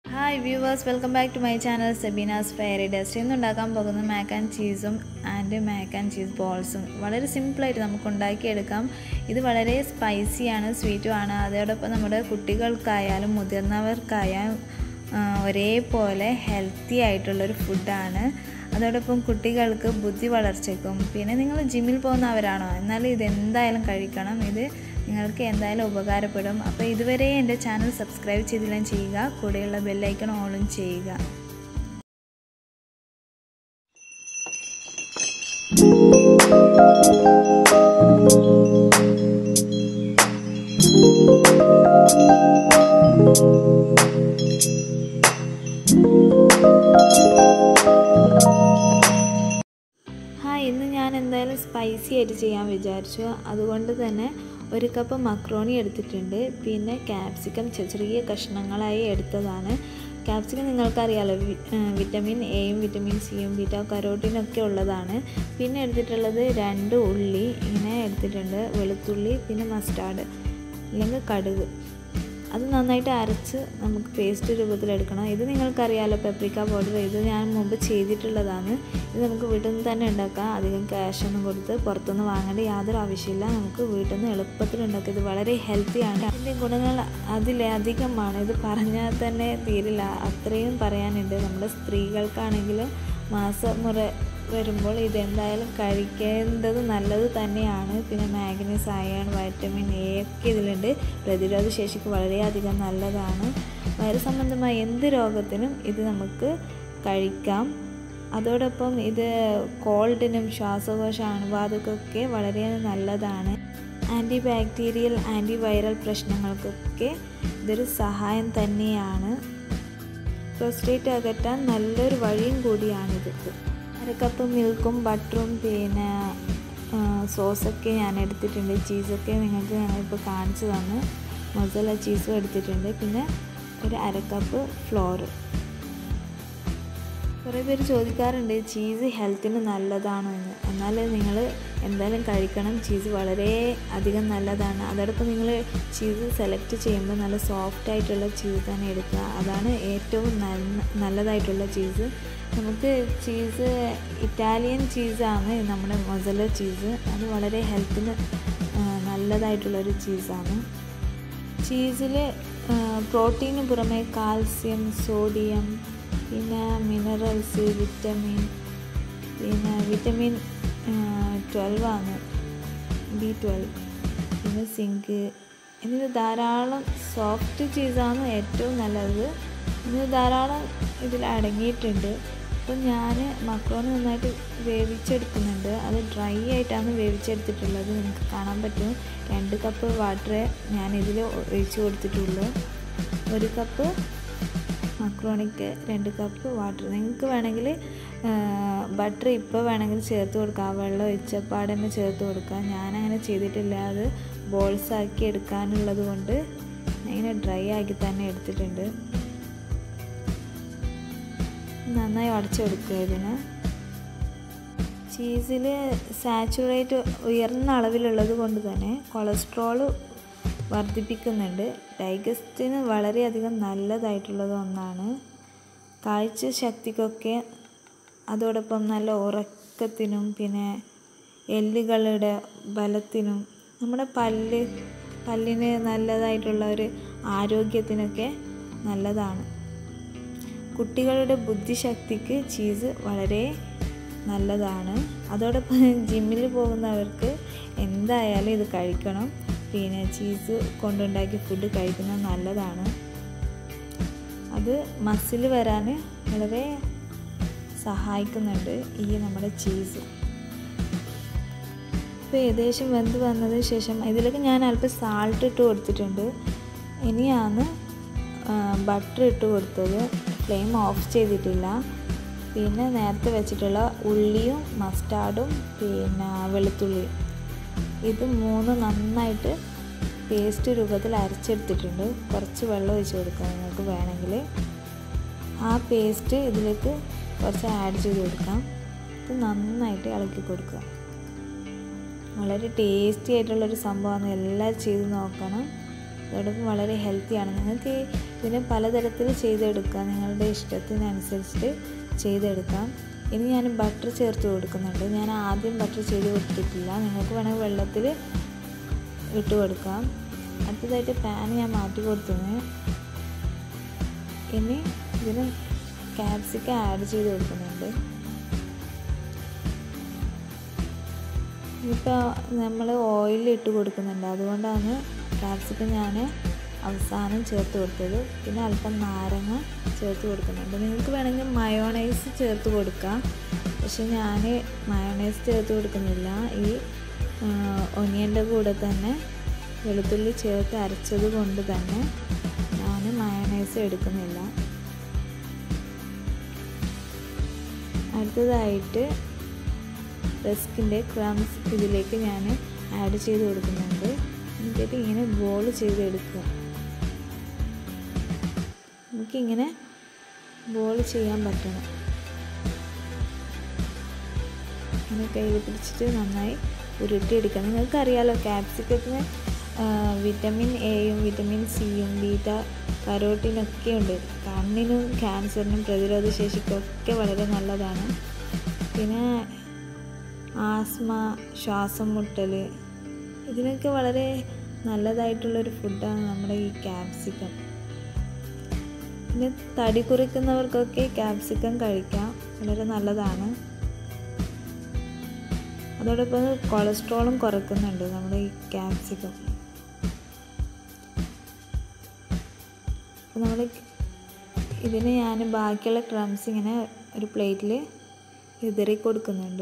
hi viewers welcome back to my channel Sebina's fairy dust ഇന്ന് ഉണ്ടാക്കാൻ പോകുന്നത് മാക്ക് ആൻഡ് ചീസും ആൻഡ് മാക്ക് ആൻഡ് ചീസ് ബോൾസും വളരെ സിമ്പിളായിട്ട് നമുക്ക് ഉണ്ടാക്കിയെടുക്കാം ഇത് വളരെ സ്പൈസിയാണ് സ്വീറ്റും ആണ് അതോടൊപ്പം നമ്മുടെ കുട്ടികൾക്കായാലും മുതിർന്നവർക്കായാലും ആ, ഒരേപോലെ ഹെൽത്തി ആയിട്ടുള്ളൊരു ഫുഡാണ് അതോടൊപ്പം കുട്ടികൾക്ക് ബുദ്ധി വളർച്ചയ്ക്കും പിന്നെ നിങ്ങൾ ജിമ്മിൽ പോകുന്നവരാണോ എന്നാൽ ഇത് എന്തായാലും കഴിക്കണം ഇത് നിങ്ങൾക്ക് എന്തായാലും ഉപകാരപ്പെടും അപ്പോൾ ഇതുവരെ എൻ്റെ ചാനൽ സബ്സ്ക്രൈബ് ചെയ്തില്ല ചെയ്യുക കൂടെയുള്ള ബെല്ലൈക്കൺ ഓളും ചെയ്യുക ഹായ് ഇന്ന് ഞാൻ എന്തായാലും സ്പൈസി ആയിട്ട് ചെയ്യാൻ വിചാരിച്ചു അതുകൊണ്ട് തന്നെ ഒരു കപ്പ് മക്രോണി എടുത്തിട്ടുണ്ട് പിന്നെ ക്യാപ്സിക്കം ചെറിയ ചെറിയ കഷ്ണങ്ങളായി എടുത്തതാണ് ക്യാപ്സിക്കം നിങ്ങൾക്കറിയാലോ വി- ഏഹ് വിറ്റമിൻ എയും വിറ്റമിൻ സിയും ബീറ്റാ കരോട്ടിനും ഒക്കെ ഉള്ളതാണ് പിന്നെ എടുത്തിട്ടുള്ളത് രണ്ട് ഉള്ളി ഇങ്ങനെ എടുത്തിട്ടുണ്ട് വെളുത്തുള്ളി പിന്നെ മസ്റ്റാർഡ് അല്ലെങ്കിൽ കടുക് അത് നന്നായിട്ട് അരച്ച് നമുക്ക് പേസ്റ്റ് രൂപത്തിലെടുക്കണം ഇത് നിങ്ങൾക്കറിയാലോ പെപ്രിക്ക പൗഡർ ഇത് ഞാൻ മുമ്പ് ചെയ്തിട്ടുള്ളതാണ് ഇത് നമുക്ക് വീട്ടിൽ നിന്ന് തന്നെ ഉണ്ടാക്കാം അധികം ക്യാഷ് ഒന്നും കൊടുത്ത് പുറത്തുനിന്ന് വാങ്ങേണ്ട യാതൊരു ആവശ്യമില്ല നമുക്ക് വീട്ടിൽ നിന്ന് എളുപ്പത്തിൽ ഉണ്ടാക്കാം ഇത് വളരെ ഹെൽത്തിയാണ് അതിൻ്റെ ഗുണങ്ങൾ അതിലധികമാണ് ഇത് പറഞ്ഞാൽ തന്നെ തീരില്ല അത്രയും പറയാനുണ്ട് നമ്മുടെ സ്ത്രീകൾക്കാണെങ്കിൽ മാസമുറ വരുമ്പോൾ ഇതെന്തായാലും കഴിക്കേണ്ടത് നല്ലത് തന്നെയാണ് പിന്നെ മാഗ്നീസ് അയൺ വൈറ്റമിൻ എ ഒക്കെ ഇതിലുണ്ട് പ്രതിരോധ ശേഷിക്ക് വളരെയധികം നല്ലതാണ് വയറ് സംബന്ധമായ എന്ത് രോഗത്തിനും ഇത് നമുക്ക് കഴിക്കാം അതോടൊപ്പം ഇത് കോൾഡിനും ശ്വാസകോശ അണുബാധക്കൊക്കെ വളരെ നല്ലതാണ് ആൻറ്റി ബാക്ടീരിയൽ ആൻറ്റി വൈറൽ പ്രശ്നങ്ങൾക്കൊക്കെ ഇതൊരു സഹായം തന്നെയാണ് പ്രോസ്റ്റേറ്റ് അകറ്റാൻ നല്ലൊരു വഴിയും കൂടിയാണിത് അര കപ്പ് മിൽക്കും ബട്ടറും പിന്നെ ആ, സോസൊക്കെ ഞാൻ എടുത്തിട്ടുണ്ട് ചീസൊക്കെ നിങ്ങൾക്ക് ഞാനിപ്പോൾ കാണിച്ചു തന്നു മൊസല ചീസും എടുത്തിട്ടുണ്ട് പിന്നെ ഒരു അര കപ്പ് ഫ്ലോർ കുറേ പേര് ചോദിക്കാറുണ്ട് ചീസ് ഹെൽത്തിന് നല്ലതാണോ എന്ന് എന്നാൽ നിങ്ങൾ എന്തായാലും കഴിക്കണം ചീസ് വളരെ അധികം നല്ലതാണ് അതോടൊപ്പം നിങ്ങൾ ചീസ് സെലക്ട് ചെയ്യുമ്പോൾ നല്ല സോഫ്റ്റ് ആയിട്ടുള്ള ചീസ് തന്നെ എടുക്കുക അതാണ് ഏറ്റവും നല്ല നല്ലതായിട്ടുള്ള ചീസ് നമുക്ക് ചീസ് ഇറ്റാലിയൻ ചീസാണ് നമ്മുടെ മൊസല ചീസ് അത് വളരെ ഹെൽത്തിന് ആ, നല്ലതായിട്ടുള്ളൊരു ചീസാണ് ചീസിൽ പ്രോട്ടീന് പുറമെ കാൽസ്യം സോഡിയം പിന്നെ മിനറൽസ് വിറ്റമിൻ പിന്നെ വിറ്റമിൻ ട്വൽവ് ആണ് ബി ട്വൽവ് പിന്നെ സിങ്ക് എന്നിവ ധാരാളം സോഫ്റ്റ് ചീസാണ് ഏറ്റവും നല്ലത് ഇത് ധാരാളം ഇതിൽ അടങ്ങിയിട്ടുണ്ട് അപ്പം ഞാൻ മക്രോണി നന്നായിട്ട് വേവിച്ചെടുക്കുന്നുണ്ട് അത് ഡ്രൈ ആയിട്ടാണ് വേവിച്ചെടുത്തിട്ടുള്ളത് നിങ്ങൾക്ക് കാണാൻ പറ്റും രണ്ട് കപ്പ് വാട്ടർ ഞാൻ ഇതിൽ ഒഴിച്ച് കൊടുത്തിട്ടുള്ളൂ ഒരു കപ്പ് മക്രോണിക്ക് രണ്ട് കപ്പ് വാട്ടർ നിങ്ങൾക്ക് വേണമെങ്കിൽ ബട്ടർ ഇപ്പോൾ വേണമെങ്കിൽ ചേർത്ത് കൊടുക്കാം വെള്ളം ഒഴിച്ചപ്പാട് തന്നെ ചേർത്ത് കൊടുക്കാം ഞാനങ്ങനെ ചെയ്തിട്ടില്ല അത് ബോൾസ് ആക്കി എടുക്കാനുള്ളത് കൊണ്ട് ഇങ്ങനെ ഡ്രൈ ആക്കി തന്നെ എടുത്തിട്ടുണ്ട് നന്നായി ഉടച്ചെടുക്കുക ഇതിന് ചീസിൽ സാച്ചുറേറ്റ് ഉയർന്ന അളവിലുള്ളത് കൊണ്ട് തന്നെ കൊളസ്ട്രോൾ വർദ്ധിപ്പിക്കുന്നുണ്ട് ഡൈജസ്റ്റിന് വളരെയധികം നല്ലതായിട്ടുള്ളത് ഒന്നാണ് കാഴ്ച ശക്തിക്കൊക്കെ അതോടൊപ്പം നല്ല ഉറക്കത്തിനും പിന്നെ എല്ലുകളുടെ ബലത്തിനും നമ്മുടെ പല്ല് പല്ലിന് നല്ലതായിട്ടുള്ള ഒരു ആരോഗ്യത്തിനൊക്കെ നല്ലതാണ് കുട്ടികളുടെ ബുദ്ധിശക്തിക്ക് ചീസ് വളരെ നല്ലതാണ് അതോടൊപ്പം ജിമ്മിൽ പോകുന്നവർക്ക് എന്തായാലും ഇത് കഴിക്കണം പിന്നെ ചീസ് കൊണ്ടുണ്ടാക്കിയ ഫുഡ് കഴിക്കുന്നത് നല്ലതാണ് അത് മസിൽ വരാൻ വളരെ സഹായിക്കുന്നുണ്ട് ഈ നമ്മുടെ ചീസ് ഇപ്പോൾ ഏകദേശം വെന്ത് വന്നതിന് ശേഷം ഇതിലേക്ക് ഞാൻ അല്പം സാൾട്ട് ഇട്ട് കൊടുത്തിട്ടുണ്ട് ഇനിയാണ് ബട്ടർ ഇട്ട് കൊടുത്തത് ഫ്ലെയിം ഓഫ് ചെയ്തിട്ടില്ല പിന്നെ നേരത്തെ വെച്ചിട്ടുള്ള ഉള്ളിയും മസ്റ്റാർഡും പിന്നെ വെളുത്തുള്ളിയും ഇത് മൂന്ന് നന്നായിട്ട് പേസ്റ്റ് രൂപത്തിൽ അരച്ചെടുത്തിട്ടുണ്ട് കുറച്ച് വെള്ളം ഒഴിച്ച് കൊടുക്കുക നിങ്ങൾക്ക് വേണമെങ്കിൽ ആ പേസ്റ്റ് ഇതിലേക്ക് കുറച്ച് ആഡ് ചെയ്ത് കൊടുക്കാം ഇത് നന്നായിട്ട് ഇളക്കി കൊടുക്കുക വളരെ ടേസ്റ്റി ആയിട്ടുള്ളൊരു സംഭവമാണ് എല്ലാം ചെയ്ത് നോക്കണം അതോടൊപ്പം വളരെ ഹെൽത്തിയാണ് നിങ്ങൾക്ക് ഇതിനെ പലതരത്തിൽ ചെയ്തെടുക്കാം നിങ്ങളുടെ ഇഷ്ടത്തിനനുസരിച്ചിട്ട് ചെയ്തെടുക്കാം ഇനി ഞാൻ ബട്ടർ ചേർത്ത് കൊടുക്കുന്നുണ്ട് ഞാൻ ആദ്യം ബട്ടർ ചെയ്ത് കൊടുത്തിട്ടില്ല നിങ്ങൾക്ക് വേണമെങ്കിൽ വെള്ളത്തിൽ ഇട്ട് കൊടുക്കാം അടുത്തതായിട്ട് പാൻ ഞാൻ മാറ്റി കൊടുത്തിന് ഇനി ഇതിന് ക്യാപ്സിക്കം ആഡ് ചെയ്ത് കൊടുക്കുന്നുണ്ട് ഇപ്പോൾ നമ്മൾ ഓയിൽ ഇട്ട് കൊടുക്കുന്നുണ്ട് അതുകൊണ്ടാണ് ക്യാപ്സിക്കം ഞാൻ അവസാനം ചേർത്ത് കൊടുത്തത് പിന്നെ അല്പം നാരങ്ങ ചേർത്ത് കൊടുക്കുന്നുണ്ട് നിങ്ങൾക്ക് വേണമെങ്കിൽ മയോണൈസ് ചേർത്ത് കൊടുക്കാം പക്ഷെ ഞാൻ മയോണൈസ് ചേർത്ത് കൊടുക്കുന്നില്ല ഈ ഒനിയൻ്റെ കൂടെ തന്നെ വെളുത്തുള്ളി ചേർത്ത് അരച്ചത് കൊണ്ട് തന്നെ ഞാൻ മയോണൈസ് എടുക്കുന്നില്ല അടുത്തതായിട്ട് റസ്കിൻ്റെ ക്രംസ് ഇതിലേക്ക് ഞാൻ ആഡ് ചെയ്ത് കൊടുക്കുന്നുണ്ട് എന്നിട്ട് ഇങ്ങനെ ബോൾ ചെയ്തെടുക്കുക നമുക്കിങ്ങനെ ബോൾ ചെയ്യാൻ പറ്റണം ഇങ്ങനെ കയ്യിൽ പിടിച്ചിട്ട് നന്നായി ഉരുട്ടിയെടുക്കണം നിങ്ങൾക്കറിയാലോ ക്യാപ്സിക്കത്തിന് വിറ്റമിൻ എയും വിറ്റമിൻ സിയും ബീറ്റ കരോട്ടിനൊക്കെ ഉണ്ട് കണ്ണിനും ക്യാൻസറിനും പ്രതിരോധ ശേഷിക്കൊക്കെ വളരെ നല്ലതാണ് പിന്നെ ആസ്മ ശ്വാസം മുട്ടൽ ഇതിനൊക്കെ വളരെ നല്ലതായിട്ടുള്ളൊരു ഫുഡാണ് നമ്മുടെ ഈ ക്യാപ്സിക്കം പിന്നെ തടി കുറിക്കുന്നവർക്കൊക്കെ ക്യാപ്സിക്കം കഴിക്കാം വളരെ നല്ലതാണ് അതോടൊപ്പം കൊളസ്ട്രോളും കുറക്കുന്നുണ്ട് നമ്മുടെ ഈ ക്യാപ്സിക്കം അപ്പോൾ നമ്മൾ ഇതിന് ഞാൻ ബാക്കിയുള്ള ക്രംസ് ഇങ്ങനെ ഒരു പ്ലേറ്റിൽ വിതറി കൊടുക്കുന്നുണ്ട്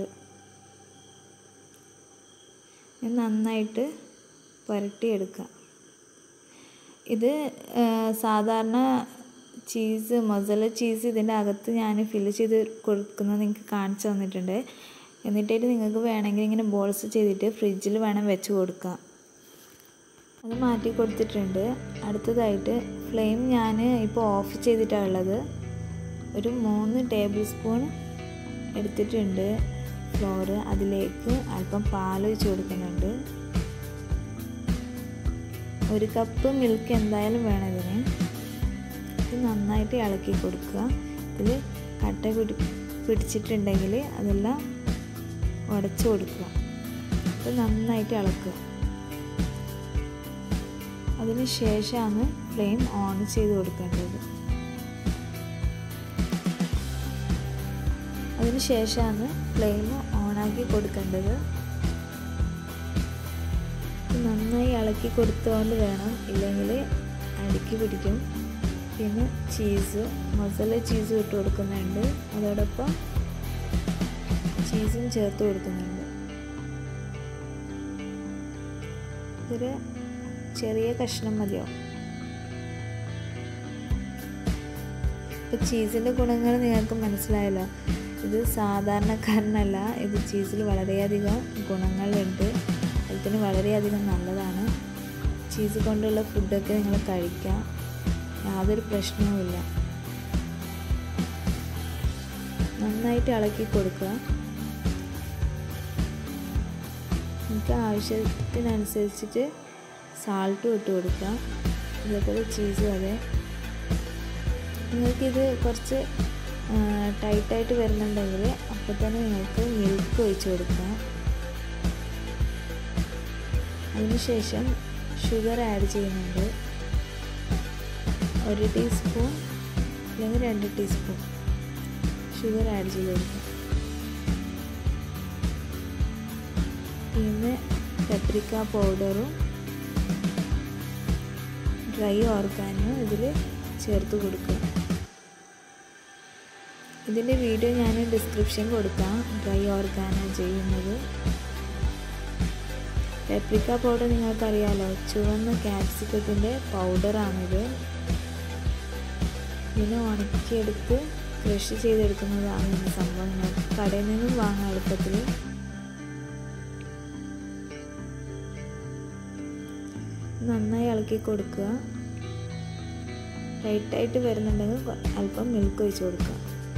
നന്നായിട്ട് പുരട്ടിയെടുക്കുക ഇത് സാധാരണ ചീസ് മൊസല ചീസ് ഇതിൻ്റെ അകത്ത് ഞാൻ ഫില്ല് ചെയ്ത് കൊടുക്കുന്നത് നിങ്ങൾക്ക് കാണിച്ചു തന്നിട്ടുണ്ട് എന്നിട്ടായിട്ട് നിങ്ങൾക്ക് വേണമെങ്കിൽ ഇങ്ങനെ ബോൾസ് ചെയ്തിട്ട് ഫ്രിഡ്ജിൽ വേണം വെച്ച് കൊടുക്കാം അത് മാറ്റി കൊടുത്തിട്ടുണ്ട് അടുത്തതായിട്ട് ഫ്ലെയിം ഞാൻ ഇപ്പോൾ ഓഫ് ചെയ്തിട്ടാണ് ഉള്ളത് ഒരു മൂന്ന് ടേബിൾ സ്പൂൺ എടുത്തിട്ടുണ്ട് ഫ്ലോറ് അതിലേക്ക് അല്പം പാൽ ഒഴിച്ച് കൊടുക്കുന്നുണ്ട് ഒരു കപ്പ് മിൽക്ക് എന്തായാലും വേണം ഇതിന് ഇത് നന്നായിട്ട് ഇളക്കി കൊടുക്കുക ഇതിൽ കട്ട പിടി പിടിച്ചിട്ടുണ്ടെങ്കിൽ അതെല്ലാം ഉടച്ചു കൊടുക്കുക ഇത് നന്നായിട്ട് ഇളക്കുക അതിന് ശേഷമാണ് ഫ്ലെയിം ഓൺ ചെയ്ത് കൊടുക്കേണ്ടത് അതിന് ശേഷമാണ് ഫ്ലെയിം ഓണാക്കി കൊടുക്കേണ്ടത് നന്നായി ഇളക്കി കൊടുത്തുകൊണ്ട് വേണം ഇല്ലെങ്കിൽ അടുക്കി പിടിക്കും പിന്നെ ചീസ് മസാല ചീസ് ഇട്ട് കൊടുക്കുന്നുണ്ട് അതോടൊപ്പം ചീസും ചേർത്ത് കൊടുക്കുന്നുണ്ട് ഇതൊരു ചെറിയ കഷ്ണം മതിയാവും ഇപ്പം ചീസിൻ്റെ ഗുണങ്ങൾ നിങ്ങൾക്ക് മനസ്സിലായല്ലോ ഇത് സാധാരണക്കാരനല്ല ഇത് ചീസിൽ വളരെയധികം ഗുണങ്ങളുണ്ട് ഹെൽത്തിന് വളരെയധികം നല്ലതാണ് ചീസ് കൊണ്ടുള്ള ഫുഡൊക്കെ നിങ്ങൾ കഴിക്കാം യാതൊരു പ്രശ്നവുമില്ല നന്നായിട്ട് ഇളക്കി കൊടുക്കുക നമുക്ക് ആവശ്യത്തിനനുസരിച്ചിട്ട് സാൾട്ടും ഇട്ട് കൊടുക്കുക അതേപോലെ ചീസും അതെ നിങ്ങൾക്കിത് കുറച്ച് ടൈറ്റായിട്ട് വരുന്നുണ്ടെങ്കിൽ അപ്പോൾ തന്നെ നിങ്ങൾക്ക് മിൽക്ക് ഒഴിച്ച് കൊടുക്കാം അതിനുശേഷം ഷുഗർ ആഡ് ചെയ്യുന്നുണ്ട് ഒരു ടീസ്പൂൺ അല്ലെങ്കിൽ രണ്ട് ടീസ്പൂൺ ഷുഗർ ആഡ് ചെയ്ത് കൊടുക്കാം പിന്നെ പെപ്രിക്ക പൗഡറും ഡ്രൈ ഓർഗാനും ഇതിൽ ചേർത്ത് കൊടുക്കുക ഇതിൻ്റെ വീഡിയോ ഞാൻ ഡിസ്ക്രിപ്ഷൻ കൊടുക്കാം ഡ്രൈ ഓർഗാനോ ചെയ്യുന്നത് പെപ്രിക്ക പൗഡർ നിങ്ങൾക്കറിയാലോ ചുവന്ന ക്യാപ്സിക്കത്തിൻ്റെ പൗഡറാണിത് ഇതിനെ ഉണക്കിയെടുത്ത് കൃഷി ചെയ്തെടുക്കുന്നതാണ് ഈ സംഭവം നിങ്ങൾക്ക് കടയിൽ നിന്നും വാങ്ങാം എളുപ്പത്തിൽ നന്നായി ഇളക്കി കൊടുക്കുക ടൈറ്റായിട്ട് വരുന്നുണ്ടെങ്കിൽ അല്പം മിൽക്ക് ഒഴിച്ച് കൊടുക്കുക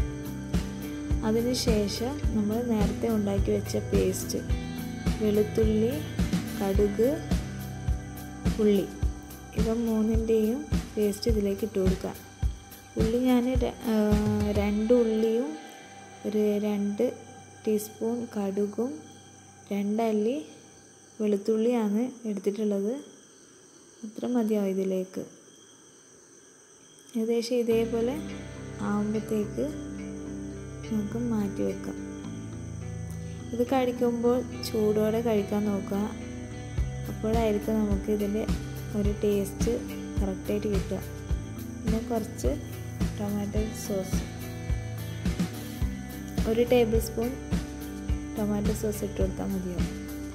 അതിനുശേഷം നമ്മൾ നേരത്തെ ഉണ്ടാക്കി വെച്ച പേസ്റ്റ് വെളുത്തുള്ളി കടുക് ഉള്ളി ഇവ മൂന്നിൻ്റെയും പേസ്റ്റ് ഇതിലേക്ക് ഇട്ട് കൊടുക്കാം ഉള്ളി ഞാൻ രണ്ട് ഉള്ളിയും ഒരു രണ്ട് ടീസ്പൂൺ കടുകും രണ്ടല്ലി വെളുത്തുള്ളിയാണ് എടുത്തിട്ടുള്ളത് അത്ര മതിയാവും ഇതിലേക്ക് ഏകദേശം ഇതേപോലെ ആകുമ്പോഴത്തേക്ക് നമുക്ക് മാറ്റി വെക്കാം ഇത് കഴിക്കുമ്പോൾ ചൂടോടെ കഴിക്കാൻ നോക്കുക അപ്പോഴായിരിക്കും നമുക്ക് ഇതിൻ്റെ ഒരു ടേസ്റ്റ് കറക്റ്റായിട്ട് കിട്ടുക പിന്നെ കുറച്ച് ടൊമാറ്റോ സോസ് ഒരു ടേബിൾ സ്പൂൺ ടൊമാറ്റോ സോസ് ഇട്ട് കൊടുത്താൽ മതിയാവും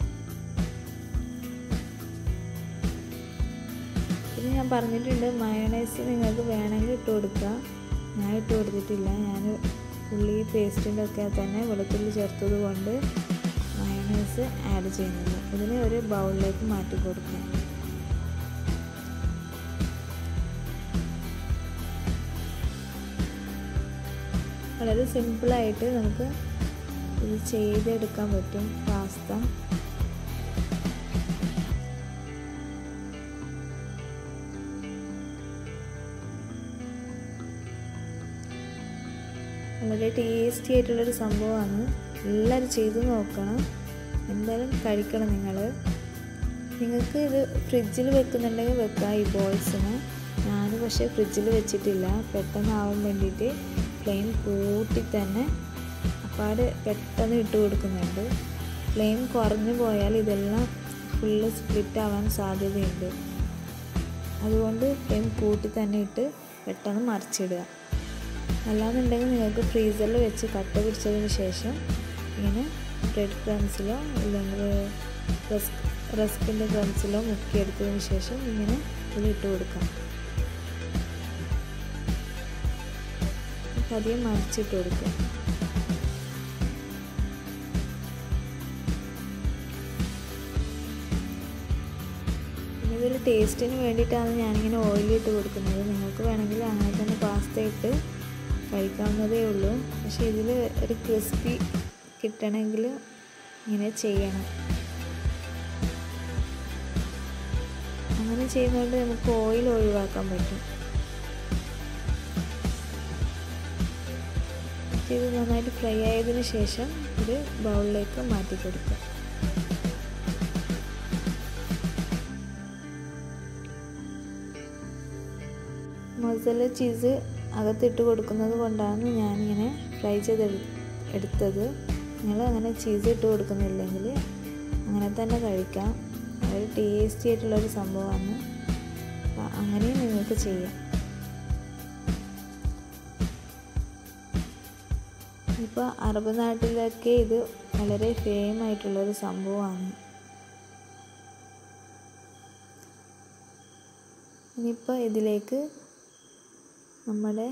പിന്നെ ഞാൻ പറഞ്ഞിട്ടുണ്ട് മയണൈസ് നിങ്ങൾക്ക് വേണമെങ്കിൽ ഇട്ട് കൊടുക്കുക ഞാൻ ഇട്ട് കൊടുത്തിട്ടില്ല ഞാൻ ഉള്ളി പേസ്റ്റിൻ്റെ ഒക്കെ തന്നെ വെളുത്തുള്ളി ചേർത്തത് കൊണ്ട് മയണൈസ് ആഡ് ചെയ്യുന്നില്ല ഇതിനെ ഒരു ബൗളിലേക്ക് മാറ്റി കൊടുക്കുക വളരെ സിമ്പിളായിട്ട് നമുക്ക് ഇത് ചെയ്തെടുക്കാൻ പറ്റും പാസ്ത വളരെ ടേസ്റ്റി ആയിട്ടുള്ളൊരു സംഭവമാണ് എല്ലാവരും ചെയ്ത് നോക്കണം എന്തായാലും കഴിക്കണം നിങ്ങൾ നിങ്ങൾക്ക് ഇത് ഫ്രിഡ്ജിൽ വെക്കുന്നുണ്ടെങ്കിൽ വെക്കാം ഈ ബോൾസിന് ഞാൻ പക്ഷേ ഫ്രിഡ്ജിൽ വെച്ചിട്ടില്ല പെട്ടെന്നാവാൻ വേണ്ടിയിട്ട് ഫ്ലെയിം കൂട്ടി തന്നെ അപ്പാട് പെട്ടെന്ന് ഇട്ട് കൊടുക്കുന്നുണ്ട് ഫ്ലെയിം കുറഞ്ഞു പോയാൽ ഇതെല്ലാം ഫുള്ള് സ്പ്ലിറ്റ് ആവാൻ സാധ്യതയുണ്ട് അതുകൊണ്ട് ഫ്ലെയിം കൂട്ടി തന്നെ ഇട്ട് പെട്ടെന്ന് മറിച്ചിടുക അല്ലാന്നുണ്ടെങ്കിൽ നിങ്ങൾക്ക് ഫ്രീസറിൽ വെച്ച് കട്ട പിടിച്ചതിന് ശേഷം ഇങ്ങനെ ബ്രെഡ് ക്രംസിലോ അല്ലെങ്കിൽ റസ്ക് റസ്കിൻ്റെ ക്രംസിലോ മുക്കിയെടുത്തതിന് ശേഷം ഇങ്ങനെ ഇതിലിട്ട് കൊടുക്കാം പതിയെ മറിച്ചിട്ട് കൊടുക്കുക പിന്നെ ഇതൊരു ടേസ്റ്റിന് വേണ്ടിയിട്ടാണ് ഞാനിങ്ങനെ ഓയിലിട്ട് കൊടുക്കുന്നത് നിങ്ങൾക്ക് വേണമെങ്കിൽ അങ്ങനെ തന്നെ പാസ്ത ഇട്ട് കഴിക്കാവുന്നതേ ഉള്ളൂ പക്ഷേ ഇതിൽ ഒരു ക്രിസ്പി കിട്ടണമെങ്കിൽ ഇങ്ങനെ ചെയ്യണം അങ്ങനെ ചെയ്യുന്നതുകൊണ്ട് നമുക്ക് ഓയിൽ ഒഴിവാക്കാൻ പറ്റും ഇത് നന്നായിട്ട് ഫ്രൈ ആയതിനു ശേഷം ഇത് ബൗളിലേക്ക് മാറ്റി കൊടുക്കുക മസാല ചീസ് അകത്തിട്ട് കൊടുക്കുന്നത് കൊണ്ടാണ് ഞാനിങ്ങനെ ഫ്രൈ ചെയ്ത് എടുത്തത് നിങ്ങൾ അങ്ങനെ ചീസ് ഇട്ട് കൊടുക്കുന്നില്ലെങ്കിൽ അങ്ങനെ തന്നെ കഴിക്കാം വളരെ ടേസ്റ്റി ആയിട്ടുള്ളൊരു സംഭവമാണ് അങ്ങനെയും നിങ്ങൾക്ക് ചെയ്യാം ഇപ്പോൾ അറബ് നാട്ടിലൊക്കെ ഇത് വളരെ ഫെയിം ആയിട്ടുള്ളൊരു സംഭവമാണ് ഇനിയിപ്പോൾ ഇതിലേക്ക് നമ്മുടെ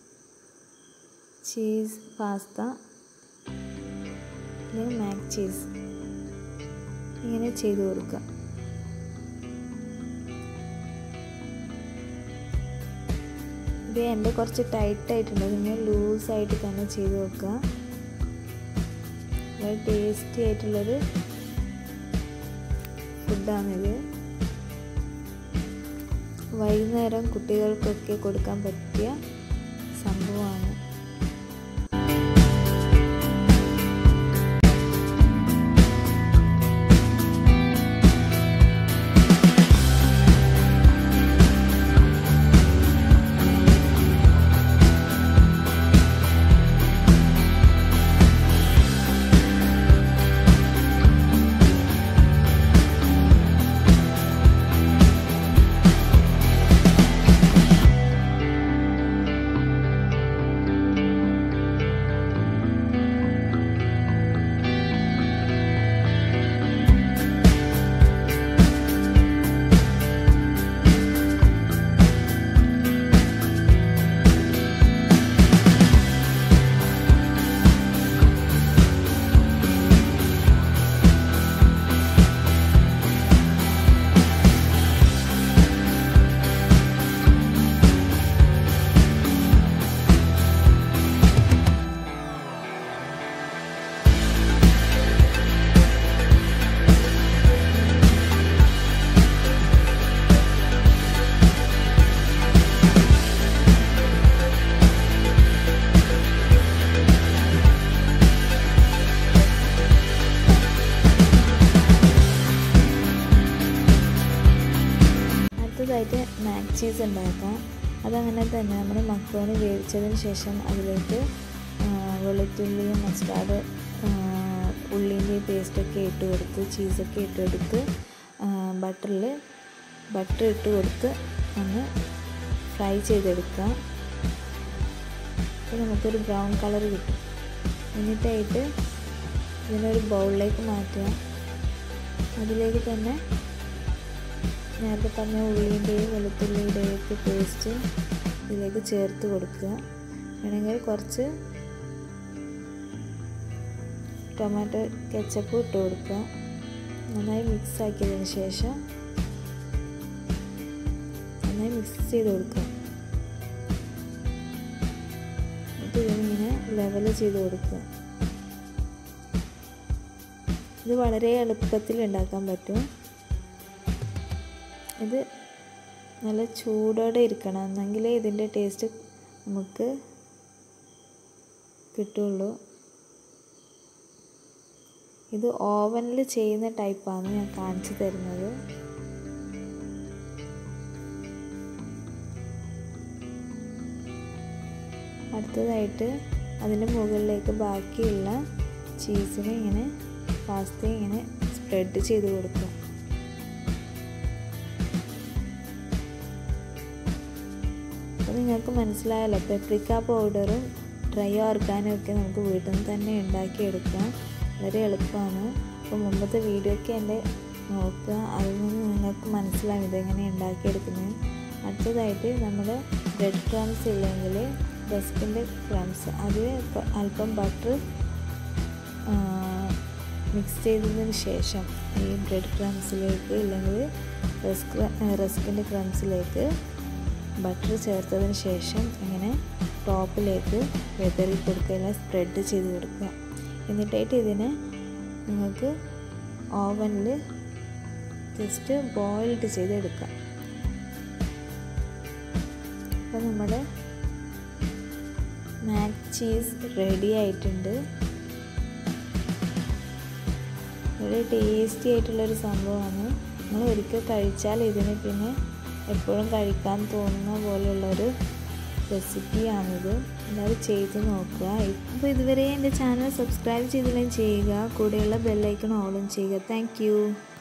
ചീസ് പാസ്ത അല്ലെങ്കിൽ മാക് ചീസ് ഇങ്ങനെ ചെയ്ത് കൊടുക്കുക ഇത് എൻ്റെ കുറച്ച് ടൈറ്റ് ആയിട്ടുണ്ട് നിങ്ങൾ ലൂസായിട്ട് തന്നെ ചെയ്ത് വെക്കുക വളരെ ടേസ്റ്റി ആയിട്ടുള്ളൊരു ഫുഡാണിത് വൈകുന്നേരം കുട്ടികൾക്കൊക്കെ കൊടുക്കാൻ പറ്റിയ സംഭവമാണ് ചീസ് ഉണ്ടാക്കാം അതങ്ങനെ തന്നെ നമ്മൾ മക്രോണി വേവിച്ചതിന് ശേഷം അതിലേക്ക് വെളുത്തുള്ളിയും മസ്റ്റാർഡ് ഉള്ളിൻ്റെ പേസ്റ്റൊക്കെ ഇട്ട് കൊടുത്ത് ചീസൊക്കെ ഇട്ട് കൊടുത്ത് ബട്ടറിൽ ബട്ടർ ഇട്ട് കൊടുത്ത് ഒന്ന് ഫ്രൈ ചെയ്തെടുക്കുക അപ്പോൾ നമുക്കൊരു ബ്രൗൺ കളർ കിട്ടും എന്നിട്ടായിട്ട് ഇതിനൊരു ബൗളിലേക്ക് മാറ്റുക അതിലേക്ക് തന്നെ നേരത്തെ പറഞ്ഞ ഉള്ളിൻ്റെയും വെളുത്തുള്ളിയുടെയും ഒക്കെ പേസ്റ്റ് ഇതിലേക്ക് ചേർത്ത് കൊടുക്കുക വേണമെങ്കിൽ കുറച്ച് ടൊമാറ്റോ കെച്ചപ്പ് ഇട്ട് കൊടുക്കുക നന്നായി മിക്സ് ആക്കിയതിന് ശേഷം നന്നായി മിക്സ് ചെയ്ത് കൊടുക്കുക എന്നിട്ട് ഇതിനിങ്ങനെ ലെവൽ ചെയ്ത് കൊടുക്കുക ഇത് വളരെ എളുപ്പത്തിൽ ഉണ്ടാക്കാൻ പറ്റും ഇത് നല്ല ചൂടോടെ ഇരിക്കണം എന്നെങ്കിലേ ഇതിൻ്റെ ടേസ്റ്റ് നമുക്ക് കിട്ടുള്ളൂ ഇത് ഓവനിൽ ചെയ്യുന്ന ടൈപ്പാണ് ഞാൻ കാണിച്ചു തരുന്നത് അടുത്തതായിട്ട് അതിൻ്റെ മുകളിലേക്ക് ബാക്കിയുള്ള ചീസിനെ ഇങ്ങനെ പാസ്ത ഇങ്ങനെ സ്പ്രെഡ് ചെയ്ത് കൊടുക്കുക അപ്പോൾ നിങ്ങൾക്ക് മനസ്സിലായല്ലോ പെപ്രിക്ക പൗഡറും ഡ്രൈ ഓർഗാനും ഒക്കെ നമുക്ക് വീട്ടിൽ നിന്ന് തന്നെ ഉണ്ടാക്കിയെടുക്കാം വളരെ എളുപ്പമാണ് അപ്പോൾ മുമ്പത്തെ വീഡിയോ ഒക്കെ എൻ്റെ നോക്കുക അതിൽ നിന്ന് നിങ്ങൾക്ക് മനസ്സിലാവും ഇതെങ്ങനെ ഉണ്ടാക്കിയെടുക്കുന്നത് അടുത്തതായിട്ട് നമ്മൾ ബ്രെഡ് ക്രംസ് ഇല്ലെങ്കിൽ റസ്കിൻ്റെ ക്രംസ് അതിൽ അല്പം ബട്ടർ മിക്സ് ചെയ്തതിന് ശേഷം ഈ ബ്രെഡ് ക്രംസിലേക്ക് ഇല്ലെങ്കിൽ റസ്ക് റസ്കിൻ്റെ ക്രംസിലേക്ക് ബട്ടർ ചേർത്തതിന് ശേഷം ഇങ്ങനെ ടോപ്പിലേക്ക് വെതറി കൊടുക്കുക അല്ലെങ്കിൽ സ്പ്രെഡ് ചെയ്ത് കൊടുക്കുക എന്നിട്ടായിട്ട് ഇതിനെ നിങ്ങൾക്ക് ഓവനിൽ ജസ്റ്റ് ബോയിൽഡ് ചെയ്തെടുക്കാം അപ്പോൾ നമ്മുടെ മാക് ചീസ് റെഡി ആയിട്ടുണ്ട് വളരെ ടേസ്റ്റി ആയിട്ടുള്ളൊരു സംഭവമാണ് നമ്മൾ ഒരിക്കൽ കഴിച്ചാൽ ഇതിന് പിന്നെ എപ്പോഴും കഴിക്കാൻ തോന്നുന്ന പോലെയുള്ളൊരു റെസിപ്പിയാണിത് എല്ലാവരും ചെയ്ത് നോക്കുക അപ്പോൾ ഇതുവരെ എൻ്റെ ചാനൽ സബ്സ്ക്രൈബ് ചെയ്തില്ലെങ്കിൽ ചെയ്യുക കൂടെയുള്ള ബെല്ലൈക്കൺ ഓളും ചെയ്യുക താങ്ക്